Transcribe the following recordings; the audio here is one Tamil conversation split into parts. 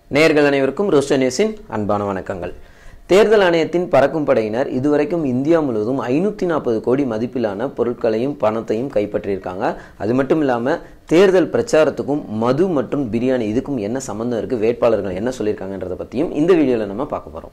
நேயர்கள் அனைவருக்கும் ரோஸ்டர் நியூஸின் அன்பான வணக்கங்கள் தேர்தல் ஆணையத்தின் பறக்கும் படையினர் இதுவரைக்கும் இந்தியா முழுவதும் ஐநூற்றி நாற்பது கோடி மதிப்பிலான பொருட்களையும் பணத்தையும் கைப்பற்றியிருக்காங்க அது மட்டும் இல்லாமல் தேர்தல் பிரச்சாரத்துக்கும் மது மற்றும் பிரியாணி இதுக்கும் என்ன சம்மந்தம் இருக்குது வேட்பாளர்கள் என்ன சொல்லியிருக்காங்கன்றதை பற்றியும் இந்த வீடியோவில் நம்ம பார்க்க போகிறோம்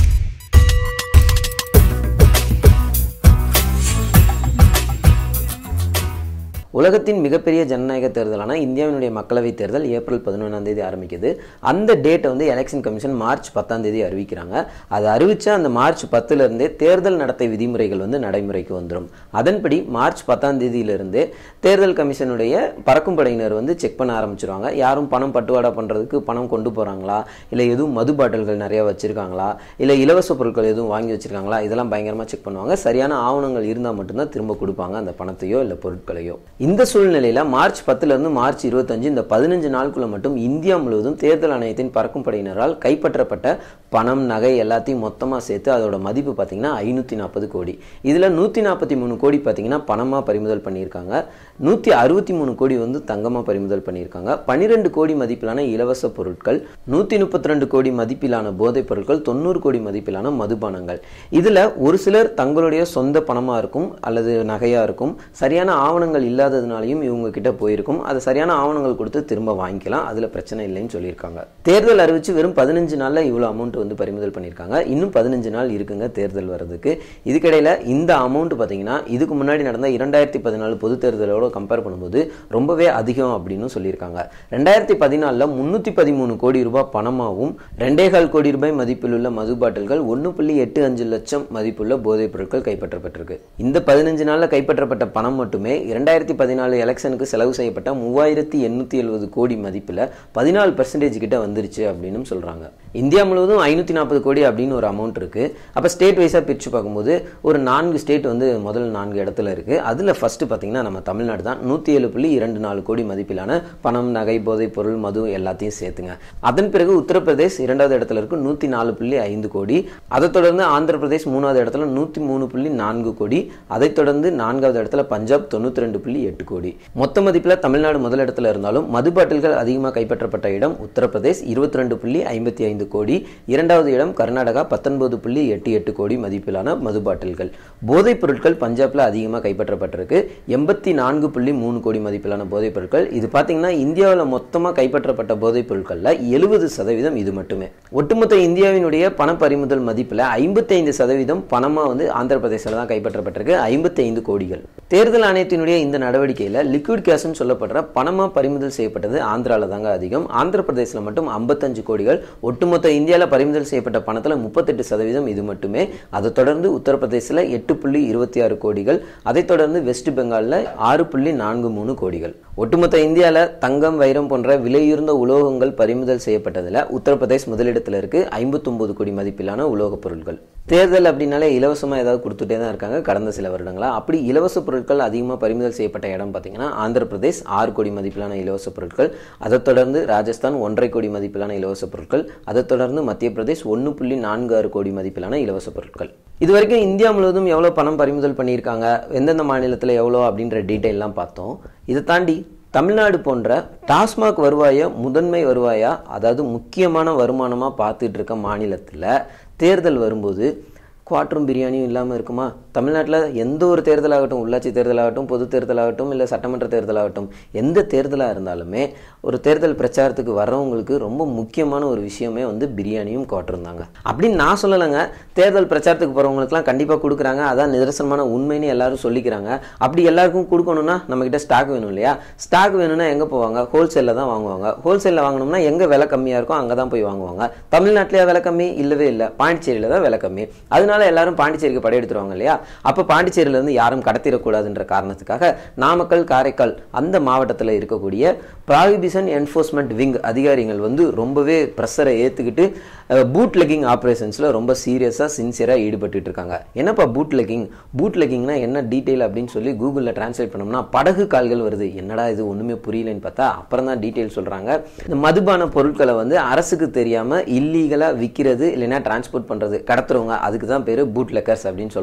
உலகத்தின் மிகப்பெரிய ஜனநாயக தேர்தலான இந்தியாவினுடைய மக்களவைத் தேர்தல் ஏப்ரல் பதினொன்றாம் தேதி ஆரம்பிக்குது அந்த டேட்டை வந்து எலெக்ஷன் கமிஷன் மார்ச் பத்தாம் தேதி அறிவிக்கிறாங்க அதை அறிவிச்ச அந்த மார்ச் பத்துலேருந்தே தேர்தல் நடத்தை விதிமுறைகள் வந்து நடைமுறைக்கு வந்துடும் அதன்படி மார்ச் பத்தாம் தேதியிலிருந்தே தேர்தல் கமிஷனுடைய பறக்கும் படையினர் வந்து செக் பண்ண ஆரம்பிச்சிருவாங்க யாரும் பணம் பட்டுவாடா பண்ணுறதுக்கு பணம் கொண்டு போகிறாங்களா இல்லை எதுவும் மது பாட்டில்கள் நிறையா வச்சுருக்காங்களா இல்லை இலவச பொருட்கள் எதுவும் வாங்கி வச்சுருக்காங்களா இதெல்லாம் பயங்கரமாக செக் பண்ணுவாங்க சரியான ஆவணங்கள் இருந்தால் மட்டும்தான் திரும்ப கொடுப்பாங்க அந்த பணத்தையோ இல்லை பொருட்களையோ இந்த சூழ்நிலையில் மார்ச் பத்துலேருந்து மார்ச் இருபத்தஞ்சு இந்த பதினஞ்சு நாளுக்குள்ள மட்டும் இந்தியா முழுவதும் தேர்தல் ஆணையத்தின் பறக்கும் படையினரால் கைப்பற்றப்பட்ட பணம் நகை எல்லாத்தையும் மொத்தமாக சேர்த்து அதோட மதிப்பு பார்த்தீங்கன்னா ஐநூற்றி நாற்பது கோடி இதில் நூற்றி நாற்பத்தி மூணு கோடி பார்த்தீங்கன்னா பணமாக பறிமுதல் பண்ணியிருக்காங்க நூற்றி அறுபத்தி மூணு கோடி வந்து தங்கமாக பறிமுதல் பண்ணியிருக்காங்க பன்னிரெண்டு கோடி மதிப்பிலான இலவச பொருட்கள் நூற்றி முப்பத்தி ரெண்டு கோடி மதிப்பிலான போதைப் பொருட்கள் தொண்ணூறு கோடி மதிப்பிலான மதுபானங்கள் இதில் ஒரு சிலர் தங்களுடைய சொந்த பணமாக இருக்கும் அல்லது நகையாக இருக்கும் சரியான ஆவணங்கள் இல்லாததுனாலையும் இவங்க கிட்ட போயிருக்கும் அது சரியான ஆவணங்கள் கொடுத்து திரும்ப வாங்கிக்கலாம் அதில் பிரச்சனை இல்லைன்னு சொல்லியிருக்காங்க தேர்தல் அறிவிச்சு வெறும் பதினஞ்சு நாளில் இவ்வளோ அமௌண்ட் வந்து பறிமுதல் பண்ணியிருக்காங்க இன்னும் பதினஞ்சு நாள் இருக்குங்க தேர்தல் வர்றதுக்கு இதுக்கிடையில் இந்த அமௌண்ட் பார்த்தீங்கன்னா இதுக்கு முன்னாடி நடந்த இரண்டாயிரத்தி பதினாலு பொது தேர்தலோட கம்பேர் பண்ணும்போது ரொம்பவே அதிகம் அப்படின்னு சொல்லியிருக்காங்க ரெண்டாயிரத்தி பதினாலில் முந்நூற்றி பதிமூணு கோடி ரூபாய் பணமாகவும் ரெண்டே கால் கோடி ரூபாய் மதிப்பில் உள்ள மது பாட்டில்கள் ஒன்று புள்ளி எட்டு அஞ்சு லட்சம் மதிப்புள்ள போதைப் பொருட்கள் கைப்பற்றப்பட்டிருக்கு இந்த பதினஞ்சு நாளில் கைப்பற்றப்பட்ட பணம் மட்டுமே இரண்டாயிரத்தி பதினாலு எலெக்ஷனுக்கு செலவு செய்யப்பட்ட மூவாயிரத்தி எண்ணூற்றி எழுபது கோடி மதிப்பில் பதினாலு பர்சன்டேஜ் கிட்ட வந்துருச்சு அப்படின்னு சொல்கிறாங்க இந்தியா முழுவதும் ஐநூற்றி நாற்பது கோடி அப்படின்னு ஒரு அமௌண்ட் இருக்குது அப்போ ஸ்டேட் வைஸாக பிரித்து பார்க்கும்போது ஒரு நான்கு ஸ்டேட் வந்து முதல் நான்கு இடத்துல இருக்குது அதில் ஃபஸ்ட்டு பார்த்தீங்கன்னா நம்ம தமிழ்நாடு தான் நூற்றி ஏழு புள்ளி இரண்டு நாலு கோடி மதிப்பிலான பணம் நகை போதைப் பொருள் மது எல்லாத்தையும் சேர்த்துங்க அதன் பிறகு உத்தரப்பிரதேஷ் இரண்டாவது இடத்துல இருக்கு நூற்றி நாலு புள்ளி ஐந்து கோடி அதைத் தொடர்ந்து ஆந்திர பிரதேஷ் மூணாவது இடத்துல நூற்றி மூணு புள்ளி நான்கு கோடி அதைத் தொடர்ந்து நான்காவது இடத்துல பஞ்சாப் தொண்ணூற்றி ரெண்டு புள்ளி எட்டு கோடி மொத்த மதிப்பில் தமிழ்நாடு முதல் இடத்துல இருந்தாலும் மது பாட்டில்கள் அதிகமாக கைப்பற்றப்பட்ட இடம் உத்தரப்பிரதேஷ் இருபத்தி ரெண்டு புள்ளி ஐம்பத்தி ஐந்து கோடி இரண்டாவது இடம் கர்நாடகா பத்தொன்பது புள்ளி எட்டு எட்டு கோடி மதிப்பிலான மது பாட்டில்கள் போதைப் பொருட்கள் பஞ்சாப்ல அதிகமாக கைப்பற்றப்பட்டிருக்கு எண்பத்தி நான்கு புள்ளி மூணு கோடி மதிப்பிலான போதைப் பொருட்கள் இது பார்த்தீங்கன்னா இந்தியாவில் மொத்தமாக கைப்பற்றப்பட்ட போதைப் பொருட்களில் எழுபது சதவீதம் இது மட்டுமே ஒட்டுமொத்த இந்தியாவினுடைய பண பறிமுதல் மதிப்பில் ஐம்பத்தைந்து சதவீதம் பணமாக வந்து ஆந்திர பிரதேசில் தான் கைப்பற்றப்பட்டிருக்கு ஐம்பத்தி ஐந்து கோடிகள் தேர்தல் ஆணையத்தினுடைய இந்த நடவடிக்கையில் லிக்விட் கேஸ்ன்னு சொல்லப்படுற பணமாக பறிமுதல் செய்யப்பட்டது ஆந்திராவில் தாங்க அதிகம் ஆந்திர பிரதேசில் மட்டும் ஐம்பத்தஞ்சு கோடிகள் ஒட்டுமொத்த இந்தியாவில் பறிமுதல் செய்யப்பட்ட பணத்தில் முப்பத்தெட்டு சதவீதம் இது மட்டுமே அதை தொடர்ந்து உத்தரப்பிரதேசில் எட்டு புள்ளி இருபத்தி ஆறு கோடிகள் அதைத் தொடர்ந்து வெஸ்ட் பெங்காலில் ஆறு புள்ளி நான்கு மூணு கோடிகள் ஒட்டுமொத்த இந்தியாவில் தங்கம் வைரம் போன்ற விலையுயர்ந்த உலோகங்கள் பறிமுதல் செய்யப்பட்டதில் உத்தரப்பிரதேஷ் முதலிடத்தில் இருக்கு ஐம்பத்தொம்பது கோடி மதிப்பிலான உலோகப் பொருட்கள் தேர்தல் அப்படின்னாலே இலவசமாக ஏதாவது கொடுத்துட்டே தான் இருக்காங்க கடந்த சில வருடங்களா அப்படி இலவச பொருட்கள் அதிகமாக பறிமுதல் செய்யப்பட்ட இடம் பார்த்தீங்கன்னா ஆந்திர பிரதேஷ் ஆறு கோடி மதிப்பிலான இலவச பொருட்கள் அதைத் தொடர்ந்து ராஜஸ்தான் ஒன்றரை கோடி மதிப்பிலான இலவச பொருட்கள் அதைத் தொடர்ந்து மத்திய பிரதேஷ் ஒன்று புள்ளி நான்கு ஆறு கோடி மதிப்பிலான இலவச பொருட்கள் இது வரைக்கும் இந்தியா முழுவதும் எவ்வளோ பணம் பறிமுதல் பண்ணியிருக்காங்க எந்தெந்த மாநிலத்தில் எவ்வளோ அப்படின்ற டீட்டெயிலாம் பார்த்தோம் இதை தாண்டி தமிழ்நாடு போன்ற டாஸ்மாக் வருவாயை முதன்மை வருவாயா அதாவது முக்கியமான வருமானமாக பார்த்துட்டு இருக்க மாநிலத்தில் தேர்தல் வரும்போது குவாட்டரும் பிரியாணியும் இல்லாமல் இருக்குமா தமிழ்நாட்டில் எந்த ஒரு தேர்தலாகட்டும் உள்ளாட்சி தேர்தலாகட்டும் பொது தேர்தலாகட்டும் இல்லை சட்டமன்ற தேர்தலாகட்டும் எந்த தேர்தலாக இருந்தாலுமே ஒரு தேர்தல் பிரச்சாரத்துக்கு வர்றவங்களுக்கு ரொம்ப முக்கியமான ஒரு விஷயமே வந்து பிரியாணியும் குவாட்டரும் தாங்க அப்படின்னு நான் சொல்லலைங்க தேர்தல் பிரச்சாரத்துக்கு போகிறவங்களுக்குலாம் கண்டிப்பாக கொடுக்குறாங்க அதான் நிதர்சனமான உண்மைன்னு எல்லாரும் சொல்லிக்கிறாங்க அப்படி எல்லாருக்கும் கொடுக்கணும்னா நம்மக்கிட்ட ஸ்டாக் வேணும் இல்லையா ஸ்டாக் வேணும்னா எங்கே போவாங்க ஹோல்சேலில் தான் வாங்குவாங்க ஹோல்சேலில் வாங்கணும்னா எங்கே விலை கம்மியாக இருக்கோ அங்கே தான் போய் வாங்குவாங்க தமிழ்நாட்டிலேயே விலை கம்மி இல்லவே இல்லை பாண்டிச்சேரியில் தான் விலை கம்மி அதனால எல்லாரும் பாண்டிச்சேரிக்கு படையெடுத்துருவாங்க இல்லையா அப்போ பாண்டிச்சேரியிலேருந்து யாரும் கடத்திடக்கூடாதுன்ற காரணத்துக்காக நாமக்கல் காரைக்கால் அந்த மாவட்டத்தில் இருக்கக்கூடிய ப்ராஹிபிஷன் என்ஃபோர்ஸ்மெண்ட் விங் அதிகாரிகள் வந்து ரொம்பவே ப்ரெஷரை ஏற்றுக்கிட்டு பூட் லெக்கிங் ஆப்ரேஷன்ஸில் ரொம்ப சீரியஸாக சின்சியராக ஈடுபட்டு இருக்காங்க என்னப்பா பூட் லெக்கிங் பூட் லெக்கிங்னா என்ன டீட்டெயில் அப்படின்னு சொல்லி கூகுளில் டிரான்ஸ்லேட் பண்ணோம்னா படகு கால்கள் வருது என்னடா இது ஒன்றுமே புரியலன்னு பார்த்தா அப்புறம் தான் டீட்டெயில் சொல்கிறாங்க இந்த மதுபான பொருட்களை வந்து அரசுக்கு தெரியாமல் இல்லீகலாக விற்கிறது இல்லைன்னா டிரான்ஸ்போர்ட் பண்ணுறது கடத்துறவங்க அதுக்கு தான் பேர் பூட் லெக்கர்ஸ் அப்படின்னு சொல்கிறாங்க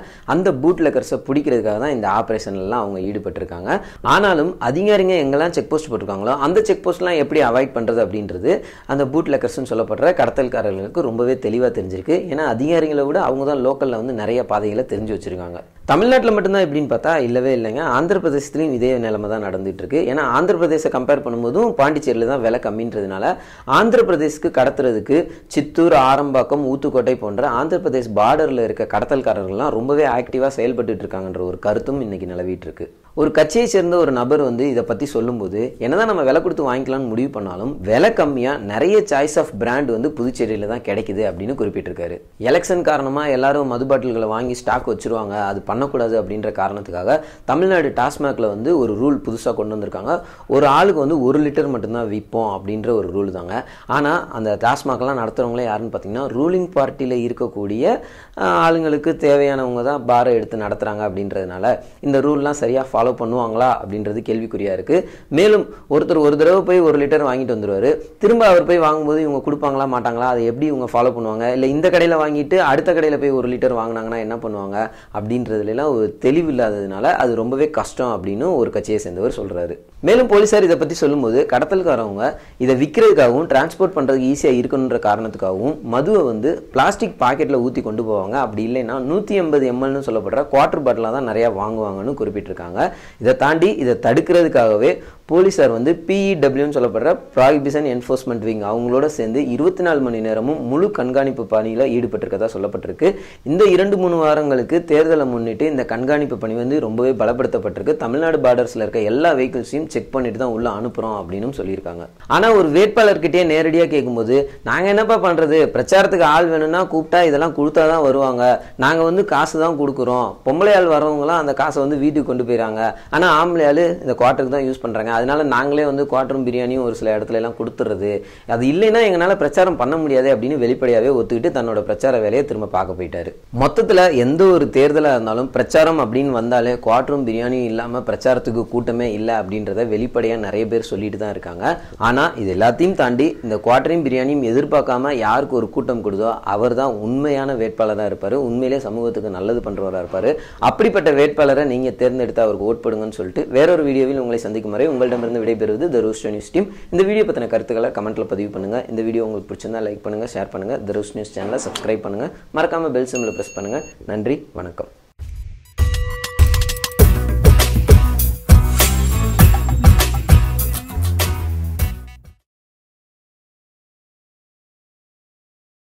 அந்த பூட் லெக்கர்ஸை பிடிக்கிறதுக்காக தான் இந்த ஆப்ரேஷன்லாம் அவங்க ஈடுபட்டிருக்காங்க ஆனாலும் அதிகாரிங்க எங்கெல்லாம் செக் போஸ்ட் போட்டிருக்காங்களோ அந்த செக் போஸ்ட்லாம் எப்படி அவாய்ட் பண்ணுறது அப்படின்றது அந்த பூட் லெக்கர்ஸ்னு சொல்லப்படுற கடத்தல்காரர்களுக்கு ரொம்பவே தெளிவாக தெரிஞ்சிருக்கு ஏன்னா அதிகாரிகளை விட அவங்க தான் லோக்கலில் வந்து நிறைய பாதைகளை தெரிஞ்சு வச்சிருக்காங்க தமிழ்நாட்டில் மட்டும்தான் எப்படின்னு பார்த்தா இல்லவே இல்லைங்க ஆந்திர பிரதேசத்துலையும் இதே நிலைமை தான் நடந்துட்டு இருக்கு ஏன்னா ஆந்திர பிரதேச கம்பேர் பண்ணும்போதும் பாண்டிச்சேரியில் தான் விலை கம்மின்றதுனால ஆந்திர பிரதேஷ்க்கு கடத்துறதுக்கு சித்தூர் ஆரம்பாக்கம் ஊத்துக்கோட்டை போன்ற ஆந்திர பிரதேஷ் பார்டரில் இருக்க கடத்தல்காரர்கள்லாம் ரொம்பவே ஆக்டிவாக செயல்பட்டு இருக்காங்கன்ற ஒரு கருத்தும் இன்னைக்கு நிலவிட்டு இருக்கு ஒரு கட்சியை சேர்ந்த ஒரு நபர் வந்து இதை பற்றி சொல்லும்போது என்னதான் நம்ம விலை கொடுத்து வாங்கிக்கலாம்னு முடிவு பண்ணாலும் விலை கம்மியாக நிறைய சாய்ஸ் ஆஃப் பிராண்ட் வந்து புதுச்சேரியில் தான் கிடைக்குது அப்படின்னு குறிப்பிட்டிருக்காரு எலெக்ஷன் காரணமாக எல்லாரும் மது பாட்டில்களை வாங்கி ஸ்டாக் வச்சிருவாங்க அது பண்ணக்கூடாது அப்படின்ற காரணத்துக்காக தமிழ்நாடு டாஸ்மாகில் வந்து ஒரு ரூல் புதுசாக கொண்டு வந்திருக்காங்க ஒரு ஆளுக்கு வந்து ஒரு லிட்டர் மட்டும்தான் விற்போம் அப்படின்ற ஒரு ரூல் தாங்க ஆனால் அந்த டாஸ்மாக்லாம் நடத்துகிறவங்களே யாருன்னு பார்த்தீங்கன்னா ரூலிங் பார்ட்டியில் இருக்கக்கூடிய ஆஹ், ஆளுங்களுக்கு தேவையானவங்க தான் பாரை எடுத்து நடத்துகிறாங்க அப்படின்றதுனால இந்த ரூல்லாம் சரியாக ஃபாலோ பண்ணுவாங்களா அப்படின்றது கேள்விக்குறியாக இருக்குது மேலும் ஒருத்தர் ஒரு தடவை போய் ஒரு லிட்டர் வாங்கிட்டு வந்துருவாரு திரும்ப அவர் போய் வாங்கும்போது இவங்க கொடுப்பாங்களா மாட்டாங்களா அதை எப்படி இவங்க ஃபாலோ பண்ணுவாங்க இல்லை இந்த கடையில் வாங்கிட்டு அடுத்த கடையில் போய் ஒரு லிட்டர் வாங்கினாங்கன்னா என்ன பண்ணுவாங்க அப்படின்றதுலாம் ஒரு தெளிவு இல்லாததுனால அது ரொம்பவே கஷ்டம் அப்படின்னு ஒரு கட்சியை சேர்ந்தவர் சொல்கிறாரு மேலும் போலீசார் இதை பற்றி சொல்லும்போது கடத்தல்காரவங்க இதை விற்கிறதுக்காகவும் டிரான்ஸ்போர்ட் பண்ணுறதுக்கு ஈஸியாக இருக்கணுன்ற காரணத்துக்காகவும் மதுவை வந்து பிளாஸ்டிக் பாக்கெட்டில் ஊற்றி கொண்டு போவாங்க அப்படி இல்லைன்னா நூற்றி எண்பது எம்எல்னு சொல்லப்படுற குவார்டர் பாட்டிலாக தான் நிறையா வாங்குவாங்கன்னு குறிப்பிட்டிருக்காங்க இதை தாண்டி இதை தடுக்கிறதுக்காகவே போலீசார் வந்து பிஇடபிள்யூன்னு சொல்லப்படுற ப்ராகிபிஷன் என்ஃபோர்ஸ்மெண்ட் விங் அவங்களோட சேர்ந்து இருபத்தி நாலு மணி நேரமும் முழு கண்காணிப்பு பணியில் ஈடுபட்டிருக்கதா சொல்லப்பட்டிருக்கு இந்த இரண்டு மூணு வாரங்களுக்கு தேர்தலை முன்னிட்டு இந்த கண்காணிப்பு பணி வந்து ரொம்பவே பலப்படுத்தப்பட்டிருக்கு தமிழ்நாடு பார்டர்ஸில் இருக்க எல்லா வெஹிக்கிள்ஸையும் செக் பண்ணிட்டு தான் உள்ள அனுப்புகிறோம் அப்படின்னு சொல்லியிருக்காங்க ஆனால் ஒரு வேட்பாளர்கிட்டயே நேரடியாக கேட்கும்போது நாங்கள் என்னப்பா பண்ணுறது பிரச்சாரத்துக்கு ஆள் வேணும்னா கூப்பிட்டா இதெல்லாம் கொடுத்தா தான் வருவாங்க நாங்கள் வந்து காசு தான் கொடுக்குறோம் பொம்பளை ஆள் வரவங்களாம் அந்த காசை வந்து வீட்டுக்கு கொண்டு போயிடறாங்க ஆனால் ஆம்பளை ஆள் இந்த குவார்ட்டருக்கு தான் யூஸ் பண்ணுறாங்க அதனால நாங்களே வந்து குவார்ட்டரும் பிரியாணியும் ஒரு சில இடத்துல எல்லாம் கொடுத்துறது அது இல்லைன்னா எங்களால் பிரச்சாரம் பண்ண முடியாது அப்படின்னு வெளிப்படையாகவே ஒத்துக்கிட்டு தன்னோட பிரச்சார வேலையை திரும்ப பார்க்க போயிட்டாரு மொத்தத்தில் எந்த ஒரு தேர்தலாக இருந்தாலும் பிரச்சாரம் அப்படின்னு வந்தாலே குவார்ட்டரும் பிரியாணியும் இல்லாமல் பிரச்சாரத்துக்கு கூட்டமே இல்லை அப்படின்றத வெளிப்படையாக நிறைய பேர் சொல்லிட்டு தான் இருக்காங்க ஆனால் இது எல்லாத்தையும் தாண்டி இந்த குவார்ட்டரையும் பிரியாணியும் எதிர்பார்க்காம யாருக்கு ஒரு கூட்டம் கொடுதோ அவர் தான் உண்மையான வேட்பாளராக இருப்பார் உண்மையிலே சமூகத்துக்கு நல்லது பண்ணுறவராக இருப்பார் அப்படிப்பட்ட வேட்பாளரை நீங்கள் தேர்ந்தெடுத்து அவருக்கு ஓட் போடுங்கன்னு சொல்லிட்டு வேறொரு வீடியோவில் உங்களை சந்திக்கும் வரை உங்களிடமிருந்து விடைபெறுவது த ரூஸ்டோ நியூஸ் டீம் இந்த வீடியோ பற்றின கருத்துக்களை கமெண்ட்டில் பதிவு பண்ணுங்கள் இந்த வீடியோ உங்களுக்கு பிடிச்சிருந்தா லைக் பண்ணுங்கள் ஷேர் பண்ணுங்கள் த ரூஸ் நியூஸ் சேனலை சப்ஸ்கிரைப் பண்ணுங்கள் மறக்காமல் பெல் சிம்மில் ப்ரெஸ் பண்ணுங்கள் நன்றி வணக்கம்